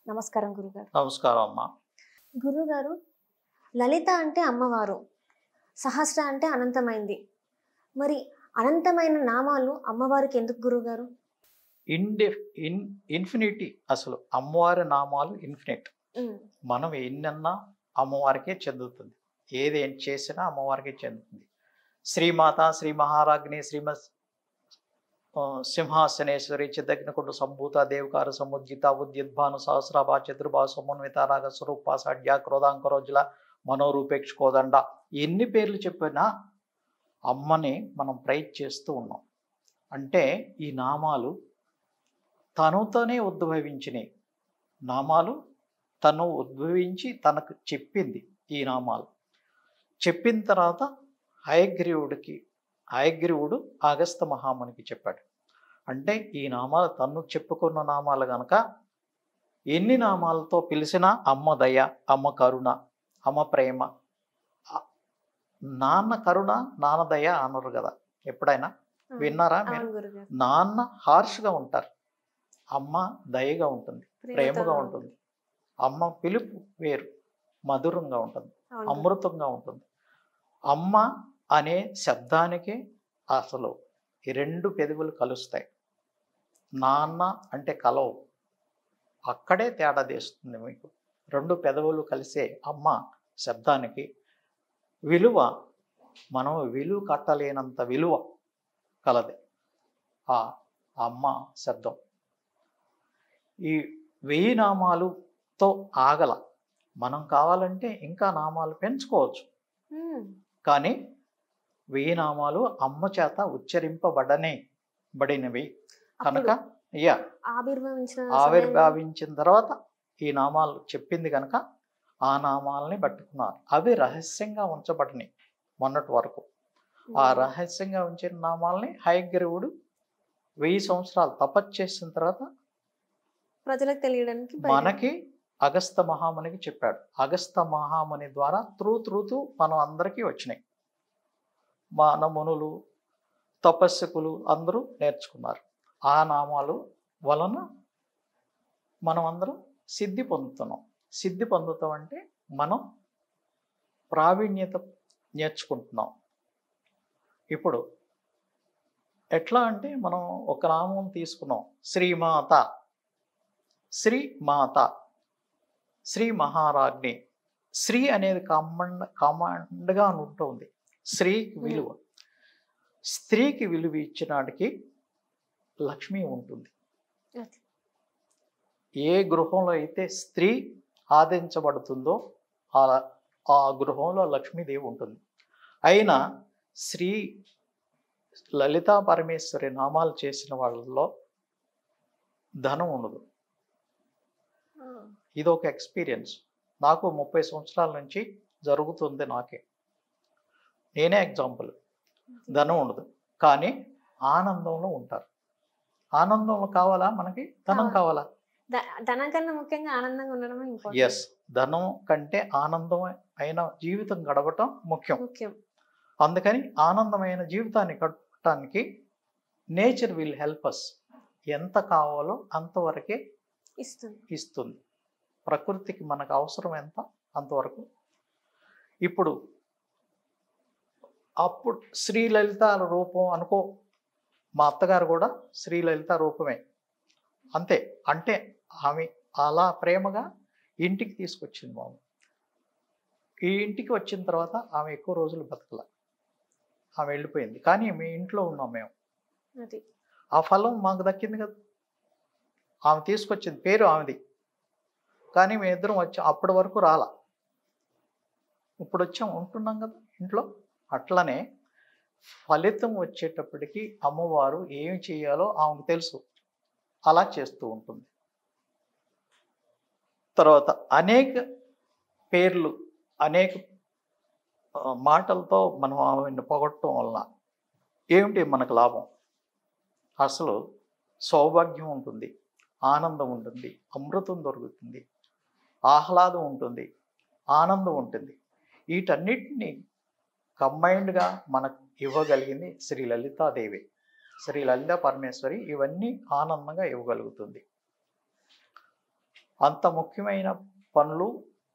నమస్కారం గురుగారు నమస్కారం అమ్మా గురుగారు లలిత అంటే అమ్మవారు సహస్ర అంటే అనంతమైంది మరి అనంతమైన నామాలు అమ్మవారికి ఎందుకు గురుగారు ఇండి ఇన్ ఇన్ఫినిటీ అసలు అమ్మవారి నామాలు ఇన్ఫినిట్ ఉమ్, మనం ఎన్నన్నా అమ్మవారికే చెందుతుంది ఏది ఏం చేసినా అమ్మవారికే చెందుతుంది శ్రీమాత శ్రీ మహారాజ్ని శ్రీమత్ ఆ, సింహాసనేశ్వరి చిద్దగ్నకుండు సంభూత దేవకార సముద్జిత ఉద్యుద్భాను సహస్రాభా చతుర్భా సమన్విత రాగ స్వరూప సడ్య క్రోధాంకరోజుల మనోరూపేక్ష కోదండ ఎన్ని పేర్లు చెప్పినా అమ్మని మనం ప్రైజ్ చేస్తూ ఉన్నాం అంటే ఈ నామాలు తనుతోనే ఉద్భవించినాయి నామాలు తను ఉద్భవించి తనకు చెప్పింది ఈ నామాలు చెప్పిన తర్వాత హయగ్రీవుడికి హయగ్రీవుడు అగస్త మహామునికి చెప్పాడు అంటే ఈ నామాలు తను చెప్పుకున్న నామాలు గనక ఎన్ని నామాలతో పిలిచినా అమ్మ దయ అమ్మ కరుణ అమ్మ ప్రేమ ఆ- నాన్న కరుణ నాన్న దయ అనరు కదా ఎప్పుడైనా ఆ, విన్నారా మీరు అవును గురుగారు నాన్న హార్ష్గా ఉంటారు అమ్మ దయగా ఉంటుంది ప్రేమతో ప్రేమగా ఉంటుంది అమ్మ పిలుపు వేరు మధురంగా ఉంటుంది అవును గురు- అమృతంగా ఉంటుంది అమ్మ అనే శబ్దానికి అసలు ఈ రెండు పెదవులు కలుస్తాయి నాన్న అంటే కలవు అక్కడే తేడా తీస్తుంది మీకు రెండు పెదవులు కలిసే అమ్మ శబ్దానికి విలువ మనం విలువ కట్టలేనంత విలువ కలది ఆ అమ్మ శబ్దం ఈ వెయ్యి నామాలుతో ఆగల మనం కావాలంటే ఇంకా నామాలు పెంచుకోవచ్చు ఉమ్, కానీ వెయ్యి నామాలు అమ్మ చేత ఉచ్చరింపబడనే బడినవి కనుక అప్పుడు యా ఆవిర్భవించిన సమయంలో- ఆవిర్భావించిన తర్వాత ఈ నామాలు చెప్పింది కనుక ఆ నామాలని పట్టుకున్నారు అవి రహస్యంగా ఉంచబడినాయి మొన్నటి వరకు ఆ ఉమ్, రహస్యంగా ఉంచిన నామాలని హయగ్రీవుడు వెయ్యి సంవత్సరాలు తపస్సు చేసిన తర్వాత ప్రజలకు తెలియడానికి బయట- మనకి అగస్త మహామునికి చెప్పాడు అగస్త మహాముని ద్వారా త్రూ త్రూతూ మనం అందరికీ వచ్చినాయి మన మునులు తపస్సుకులు అందరూ నేర్చుకున్నారు ఆ నామాలు వలన మనం అందరం సిద్ధి పొందుతున్నాం సిద్ధి పొందుతాం అంటే మనం ప్రావీణ్యత నేర్చుకుంటున్నాం ఇప్పుడు ఎట్లా అంటే మనం ఒక నామం తీసుకున్నాం శ్రీమాత శ్రీ మాత శ్రీ మహారాజ్ని శ్రీ అనేది కామండ్ కామాండ్గా ఉంటుంది స్త్రీకి విలువ స్త్రీకి విలువ ఇచ్చినాడికి లక్ష్మి ఉంటుంది అది. ఏ గృహంలో అయితే స్త్రీ ఆదించబడుతుందో ఆ ఆ గృహంలో లక్ష్మీదేవి ఉంటుంది అయినా శ్రీ లలితా పరమేశ్వరి నామాలు చేసిన వాళ్ళలో ధనం ఉండదు ఆ, ఇది ఒక ఎక్స్పీరియన్స్ నాకు ముప్పై సంవత్సరాల నుంచి జరుగుతుంది నాకే నేనే ఎగ్జాంపుల్ ధనం ఉండదు కానీ ఆనందంలో ఉంటారు ఆనందంలో కావాలా మనకి ధనం కావాలి. కావాలా ద- ధనం కన్నా ముఖ్యంగా ఆనందంగా ఉండడమే ఎస్ ఇంపార్టెంట్ ధనం కంటే ఆనందం అయిన జీవితం గడపటం ముఖ్యం ముఖ్యం అందుకని ఆనందమైన జీవితాన్ని గడపటానికి నేచర్ విల్ హెల్ప్ అస్ ఎంత కావాలో అంతవరకే ఇస్తుంది ఇస్తుంది ప్రకృతికి మనకు అవసరం ఎంత అంతవరకు ఇప్పుడు అప్పుడు శ్రీలలిత రూపం అనుకో మా అత్తగారు కూడా శ్రీలలిత రూపమే అంతే అంటే ఆమె అలా ప్రేమగా ఇంటికి తీసుకొచ్చింది మాము ఈ ఇంటికి వచ్చిన తర్వాత ఆమె ఎక్కువ రోజులు బతకల ఆమె వెళ్ళిపోయింది కానీ మీ ఇంట్లో ఉన్నాం మేము అది ఆ ఫలం మాకు దక్కింది కదా ఆమె తీసుకొచ్చింది పేరు ఆమెది కానీ మేము ఇద్దరం వచ్చాం అప్పటి వరకు రాలా ఇప్పుడు వచ్చాం ఉంటున్నాం కదా ఇంట్లో అట్లనే ఫలితం వచ్చేటప్పటికి అమ్మవారు ఏమి చేయాలో ఆమెకు తెలుసు అలా చేస్తూ ఉంటుంది తర్వాత అనేక పేర్లు అనేక ఆ, మాటలతో మనం ఆమెను పొగట్టడం వలన ఏమిటి మనకు లాభం అసలు సౌభాగ్యం ఉంటుంది ఆనందం ఉంటుంది అమృతం దొరుకుతుంది ఆహ్లాదం ఉంటుంది ఆనందం ఉంటుంది వీటన్నిటిని కంబైన్డ్గా మనకు ఇవ్వగలిగింది శ్రీ లలితాదేవి శ్రీ లలితా పరమేశ్వరి ఇవన్నీ ఆనందంగా ఇవ్వగలుగుతుంది అంత ముఖ్యమైన పనులు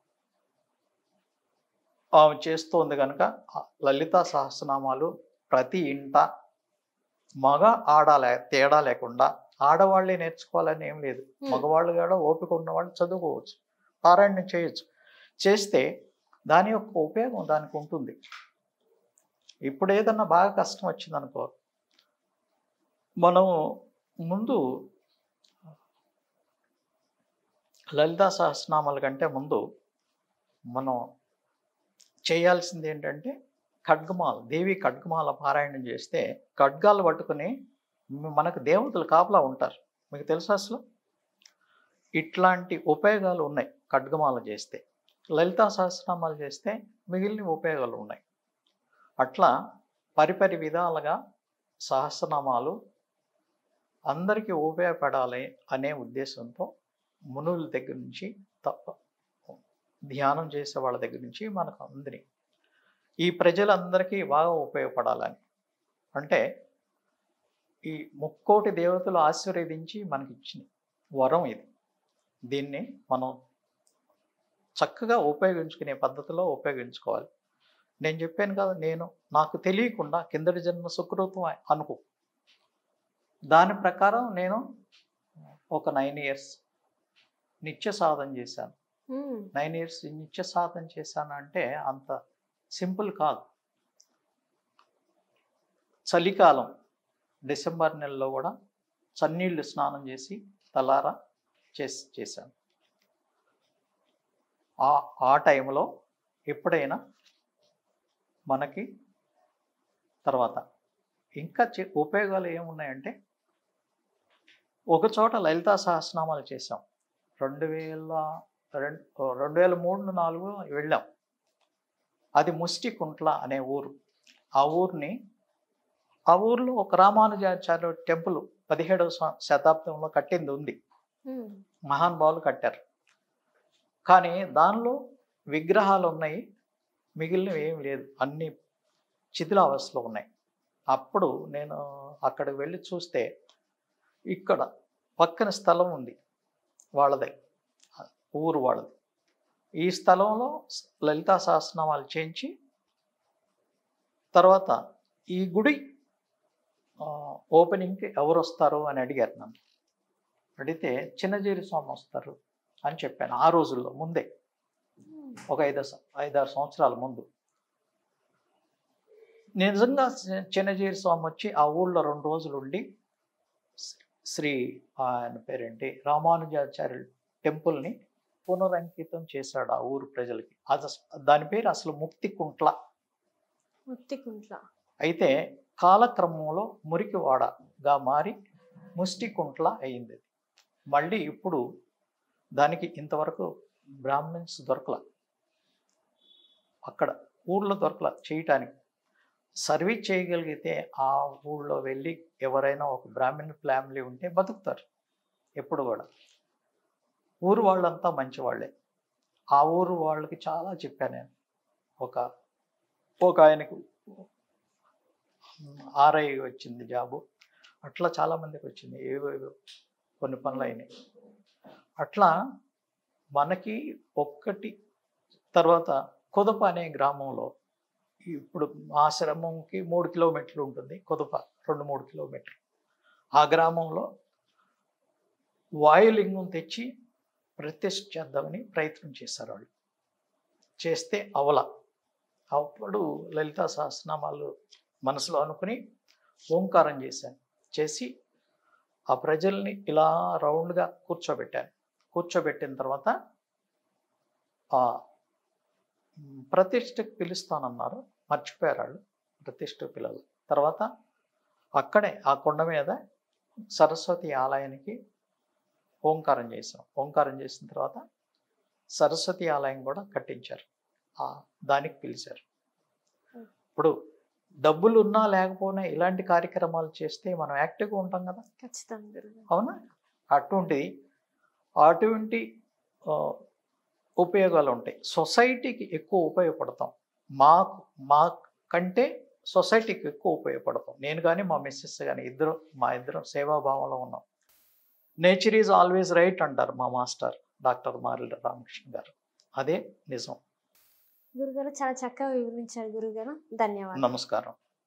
ఆమె చేస్తోంది కనుక ఆ లలితా సహస్రనామాలు ప్రతి ఇంట మగ ఆడ లే తేడా లేకుండా ఆడవాళ్ళే నేర్చుకోవాలని ఏం లేదు Hmm. మగవాళ్ళు కూడా ఓపిక ఉన్నవాళ్ళు చదువుకోవచ్చు పారాయణ చేయొచ్చు చేస్తే దాని యొక్క ఉపయోగం దానికి ఉంటుంది ఇప్పుడు ఏదన్నా బాగా కష్టం వచ్చిందనుకో మనం ముందు లలితా సహస్రనామాల కంటే ముందు మనం చేయాల్సింది ఏంటంటే ఖడ్గమాల దేవి ఖడ్గమాల పారాయణం చేస్తే ఖడ్గాలు పట్టుకుని మ- మనకు దేవతలు కాపలా ఉంటారు మీకు తెలుసా అసలు ఇట్లాంటి ఉపయోగాలు ఉన్నాయి ఖడ్గమాల చేస్తే లలితా సహస్రనామాలు చేస్తే మిగిలిన ఉపయోగాలు ఉన్నాయి అట్లా పరిపరి విధాలుగా సహస్రనామాలు అందరికీ ఉపయోగపడాలి అనే ఉద్దేశంతో మునుల దగ్గర నుంచి తప్ప ధ్యానం చేసే వాళ్ళ దగ్గర నుంచి మనకు అందరి ఈ ప్రజలందరికీ బాగా ఉపయోగపడాలని అంటే ఈ ముక్కోటి దేవతలు ఆశీర్వదించి మనకి ఇచ్చిన వరం ఇది దీన్ని మనం చక్కగా ఉపయోగించుకునే పద్ధతిలో ఉపయోగించుకోవాలి నేను చెప్పాను కదా నేను నాకు తెలియకుండా కిందటి జన్మ సుకృతం అనుకో దాని ప్రకారం నేను ఒక నైన్ ఇయర్స్ నిత్య సాధన చేశాను ఉమ్, నైన్ ఇయర్స్ నిత్య సాధన చేశాను అంటే అంత సింపుల్ కాదు చలికాలం డిసెంబర్ నెలలో కూడా చన్నీళ్ళు స్నానం చేసి తలారా చేసి చేశాను ఆ ఆ టైంలో ఎప్పుడైనా మనకి తర్వాత ఇంకా చే- ఉపయోగాలు ఏమున్నాయంటే ఒక చోట లలితా సహస్రనామాలు చేశాం రెండు వేల రెండు రెండు వేల మూడు నాలుగు వెళ్ళాం అది ముష్టికుంట్ల అనే ఊరు ఆ ఊరిని ఆ ఊర్లో ఒక రామానుజాచార్య టెంపుల్ పదిహేడవ శ- శతాబ్దంలో కట్టింది ఉంది ఉమ్, మహానుభావులు కట్టారు కానీ దానిలో విగ్రహాలు ఉన్నాయి మిగిలినవి ఏం లేదు అన్ని శిథిలావస్థలో ఉన్నాయి అప్పుడు నేను అక్కడికి వెళ్ళి చూస్తే ఇక్కడ పక్కన స్థలం ఉంది వాళ్ళదే ఊరు వాళ్ళది ఈ స్థలంలో లలితా సహస్రనామాలు చేయించి తర్వాత ఈ గుడి ఆ, ఓపెనింగ్కి ఎవరు వస్తారు అని అడిగారు నన్ను అడిగితే చిన్నజీరి స్వామి వస్తారు అని చెప్పాను ఆ రోజుల్లో ముందే ఉమ్, ఒక ఐదు స- ఐదారు సంవత్సరాల ముందు నిజంగా చి- చిన్నజీరి స్వామి వచ్చి ఆ ఊళ్ళో రెండు రోజులు ఉండి శ్రీ- శ్రీ ఆయన పేరేంటి రామానుజాచార్య టెంపుల్ని పునరంకితం చేశాడు ఆ ఊరు ప్రజలకి అది అస- దాని పేరు అసలు ముక్తి కుంట్ల ముత్తికుంట్ల అయితే కాలక్రమంలో మురికివాడగా మారి ముష్టికుంట్ల అయింది అది. మళ్ళీ ఇప్పుడు దానికి ఇంతవరకు బ్రాహ్మిన్స్ దొరకల అక్కడ ఊళ్ళో దొరకల చేయటానికి సర్వీస్ చేయగలిగితే ఆ ఊళ్ళో వెళ్ళి ఎవరైనా ఒక బ్రాహ్మణ్ ఫ్యామిలీ ఉంటే బతుకుతారు ఎప్పుడు కూడా ఊరు వాళ్ళంతా మంచి వాళ్ళే ఆ ఊరు వాళ్ళకి చాలా చెప్పాను నేను ఒక ఒక ఆయనకు ఆర్ఐ వచ్చింది జాబు అట్లా చాలా మందికి వచ్చింది ఏవో ఏవో కొన్ని పనులు అయినాయి అట్లా మనకి ఒక్కటి తర్వాత కుదప అనే గ్రామంలో ఇప్పుడు ఆశ్రమంకి మూడు కిలోమీటర్లు ఉంటుంది కుదప రెండు మూడు కిలోమీటర్లు ఆ గ్రామంలో వాయులింగం తెచ్చి ప్రతిష్ఠ చేద్దామని ప్రయత్నం చేశారు వాళ్ళు చేస్తే అవల అప్పుడు లలితా సహస్రనామాలు మనసులో అనుకుని ఓంకారం చేశాను చేసి ఆ ప్రజల్ని ఇలా రౌండ్గా కూర్చోబెట్టాను కూర్చోబెట్టిన తర్వాత ఆ మ్, ప్రతిష్ఠకు పిలుస్తానన్నారు మర్చిపోయారు వాళ్ళు ప్రతిష్ఠ పిల్లలు తర్వాత అక్కడే ఆ కొండ మీద సరస్వతి ఆలయానికి ఓంకారం చేసాం ఓంకారం చేసిన తర్వాత సరస్వతి ఆలయం కూడా కట్టించారు ఆ దానికి పిలిచారు ఇప్పుడు డబ్బులు ఉన్నా లేకపోయినా ఇలాంటి కార్యక్రమాలు చేస్తే మనం యాక్టివ్గా ఉంటాం కదా ఖచ్చితంగా గురుగారు అవునా అటువంటి అటువంటి ఆ, ఉపయోగాలు ఉంటాయి సొసైటీకి ఎక్కువ ఉపయోగపడతాం మాకు మా కంటే సొసైటీకి ఎక్కువ ఉపయోగపడతాం నేను కానీ మా మిస్సెస్ కానీ ఇద్దరు మా ఇద్దరం సేవాభావంలో ఉన్నాం నేచర్ ఈజ్ ఆల్వేస్ రైట్ అంటారు మా మాస్టర్ డాక్టర్ మారెల రామకృష్ణ గారు అదే నిజం గురుగారు చాలా చక్కగా వివరించారు గురుగారు ధన్యవాదాలు నమస్కారం